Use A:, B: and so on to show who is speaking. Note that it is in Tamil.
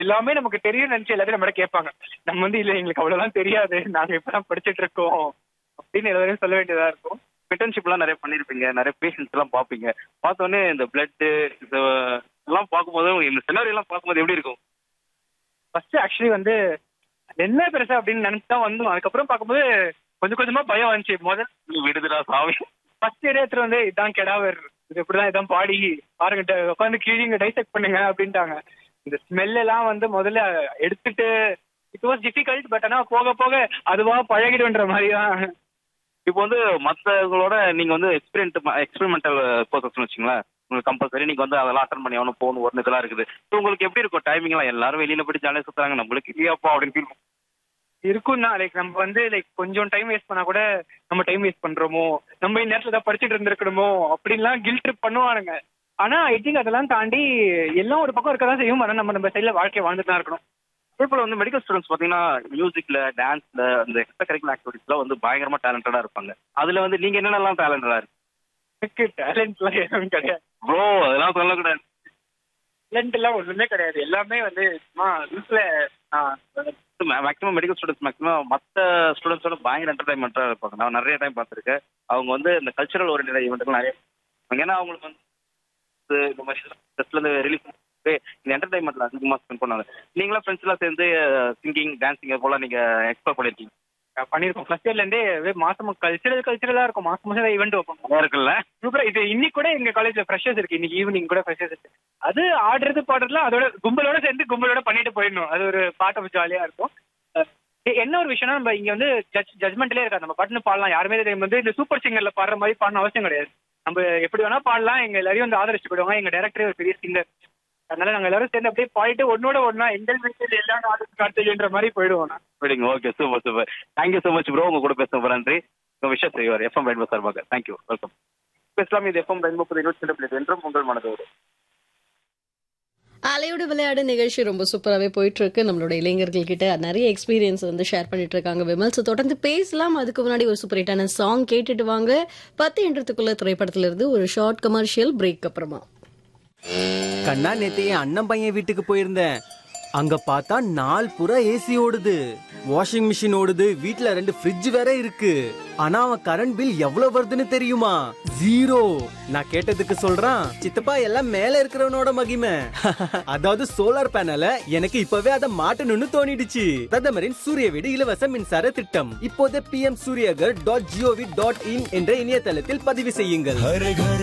A: எல்லாமே நமக்கு தெரியும் நினைச்சு எல்லாத்தையும் நம்ம கேட்பாங்க நம்ம வந்து இல்ல எங்களுக்கு அவ்வளவுதான் தெரியாது நாங்க இப்பதான் படிச்சிட்டு இருக்கோம் அப்படின்னு எல்லாரையும் சொல்ல வேண்டியதா இருக்கும்
B: இன்டர்ன்ஷிப்லாம் நிறைய பண்ணியிருப்பீங்க நிறைய பேஷண்ட்ஸ் எல்லாம் பார்ப்பீங்க பார்த்தோன்னே இந்த பிளட் எல்லாம் பார்க்கும்போது இந்த சினாரி எல்லாம் பார்க்கும்போது எப்படி இருக்கும்
A: ஃபர்ஸ்ட் ஆக்சுவலி வந்து என்ன பெருசா அப்படின்னு நினைச்சு தான் வந்தோம் அதுக்கப்புறம் பார்க்கும்போது கொஞ்சம் கொஞ்சமா பயம் வந்துச்சு முதல்
B: விடுதுடா சாமி
A: ஃபர்ஸ்ட் இயர் எடுத்துட்டு வந்து இதான் கெடாவர் இது இப்படிதான் இதான் பாடி பாருங்க உட்காந்து கீழிங்க டைசெக்ட் பண்ணுங்க அப்படின்ட்டாங்க இந்த ஸ்மெல் எல்லாம் வந்து முதல்ல எடுத்துட்டு இட் வாஸ் டிஃபிகல்ட் பட் ஆனா போக போக அதுவா பழகிடுன்ற மாதிரி தான்
B: இப்போ வந்து மற்றவங்களோட நீங்க வந்து எக்ஸ்பெரிமெண்ட் எக்ஸ்பெரிமெண்டல் ப்ரோசஸ்னு வச்சுங்களேன் உங்களுக்கு கம்பல்சரி நீங்க வந்து அதெல்லாம் அட்டன் பண்ணி ஆகணும் போகணும் ஒரு இதெல்லாம் இருக்குது ஸோ உங்களுக்கு எப்படி இருக்கும் டைமிங்லாம் எல்லாரும் வெளியில போய் ஜாலியாக சுத்துறாங்க நம்மளுக்கு இல்லையாப்பா அப்படின்னு ஃபீல்
A: இருக்கும் தான் லைக் நம்ம வந்து லைக் கொஞ்சம் டைம் வேஸ்ட் பண்ணா கூட நம்ம டைம் வேஸ்ட் பண்றோமோ நம்ம இந்த நேரத்துல தான் படிச்சுட்டு இருந்திருக்கணுமோ அப்படின்லாம் கில் ட்ரிப் பண்ணுவானுங்க ஆனா ஐ திங்க் அதெல்லாம் தாண்டி எல்லாம் ஒரு பக்கம் இருக்க தான் செய்யும் ஆனா நம்ம நம்ம சைட்ல வாழ்க்கையை வாழ்ந்துட்டு தான் இருக்கணும்
B: அதே போல வந்து மெடிக்கல் ஸ்டூடெண்ட்ஸ் பார்த்தீங்கன்னா மியூசிக்ல டான்ஸ்ல அந்த எக்ஸ்ட்ரா கரிக்குலர் ஆக்டிவிட்டிஸ்ல வந்து பயங்கரமா டேலண்டடா இருப்பாங்க அதுல வந்து நீங்க என்னென்னலாம் டேலண்டடா இருக்கு
A: எனக்கு டேலண்ட்லாம் எதுவும் கிடையாது
B: ப்ரோ அதெல்லாம் சொல்லக்கூடாது
A: டேலண்ட் எல்லாம் ஒண்ணுமே கிடையாது எல்லாமே வந்து சும்மா லூஸ்ல
B: மேக்ஸிமம் மெடிக்கல் ஸ்டூடெண்ட்ஸ் மேக்ஸிமம் மற்ற ஸ்டூடெண்ட்ஸோட பயங்கர என்டர்டைன்மெண்ட்டாக இருப்பாங்க நான் நிறைய டைம் பார்த்துருக்கேன் அவங்க வந்து இந்த கல்ச்சரல் ஓரியன்ட் ஈவெண்ட்டுக்கு நிறைய ஏன்னா அவங்களுக்கு வந்து இது இந்த மாதிரி ஸ்ட்ரெஸ்லேருந்து ரிலீஃப் இந்த என்டர்டைன்மெண்ட்ல அதிகமாக ஸ்பெண்ட் பண்ணாங்க நீங்களாம் ஃப்ரெண்ட்ஸ்லாம் சேர்ந்து சிங்கிங் டான்சிங் போல நீங்க எக்ஸ்ப்ளோர் பண்ணியிருக்கீங்க
A: பண்ணிருக்கோம் ஃபர்ஸ்ட் இயர்ல இருந்தே அப்படியே மாசம் கல்ச்சரல் கல்ச்சரலா இருக்கும் மாசம் மாசம் ஈவெண்ட் வைப்போம்
B: நல்லா இருக்குல்ல
A: சூப்பரா இது இன்னைக்கு கூட எங்க காலேஜ்ல ஃப்ரெஷர்ஸ் இருக்கு இன்னைக்கு ஈவினிங் கூட ஃப்ரெஷர்ஸ் இருக்கு அது ஆடுறது பாடுறதுல அதோட கும்பலோட சேர்ந்து கும்பலோட பண்ணிட்டு போயிடணும் அது ஒரு பார்ட் ஆஃப் ஜாலியா இருக்கும் அஹ் என்ன ஒரு விஷயம்னா நம்ம இங்க வந்து ஜட்ஜ் ஜட்மெண்ட்லேயே இருக்காது நம்ம பட்டுன்னு பாடலாம் யாருமே இதை வந்து இந்த சூப்பர் சிங்கர்ல பாடுற மாதிரி பாடணும் அவசியம் கிடையாது நம்ம எப்படி வேணா பாடலாம் எங்க எல்லாரையும் வந்து ஆதரிச்சு போயிடுவாங்க எங்க டேரக்டரே ஒரு பெரிய சிங்கர் அதனால நாங்க எல்லாரும் சேர்ந்து அப்படியே பாடிட்டு ஒன்னோட ஒன்னா எங்கள் வீட்டில் எல்லா நாளும் கார்த்திகன்ற மாதிரி போயிடுவோம் நான்
B: சரிங்க okay super super thank you so much bro உங்க கூட பேச ரொம்ப நன்றி உங்க விஷயம் செய்வார் எஃப்எம் ரெயின்போ சார்பாக தேங்க்யூ வெல்கம் பேசலாம் இது எஃப்எம் ரெயின்போ புது இருபத்தி ரெண்டு பிளேட் என்றும் உங்கள் மனதோடு
C: அலையோடு விளையாடு நிகழ்ச்சி ரொம்ப சூப்பராகவே போயிட்டு இருக்கு நம்மளோட இளைஞர்கள் கிட்ட நிறைய எக்ஸ்பீரியன்ஸ் வந்து ஷேர் பண்ணிட்டு இருக்காங்க விமல் ஸோ தொடர்ந்து பேசலாம் அதுக்கு முன்னாடி ஒரு சூப்பர் ஹிட்டான சாங் கேட்டுட்டு வாங்க பத்து என்றதுக்குள்ள திரைப்படத்துல இருந்து ஒரு ஷார்ட் கமர்ஷியல் பிரேக் அப்புறமா
D: கண்ணா நேத்து என் அண்ணன் பையன் வீட்டுக்கு போயிருந்தேன் அங்க பார்த்தா நாள் புறா ஏசி ஓடுது வாஷிங் மிஷின் ஓடுது வீட்ல ரெண்டு ஃப்ரிட்ஜ் வேற இருக்கு ஆனா அவன் கரண்ட் பில் எவ்வளவு வருதுன்னு தெரியுமா ஜீரோ நான் கேட்டதுக்கு சொல்றான் சித்தப்பா எல்லாம் மேல இருக்கிறவனோட மகிமை அதாவது சோலார் பேனல எனக்கு இப்பவே அதை மாட்டணும்னு தோணிடுச்சு பிரதமரின் சூரிய வீடு இலவச மின்சார திட்டம் இப்போதே P M Suryaghar dot gov dot in என்ற இணையதளத்தில் பதிவு செய்யுங்கள்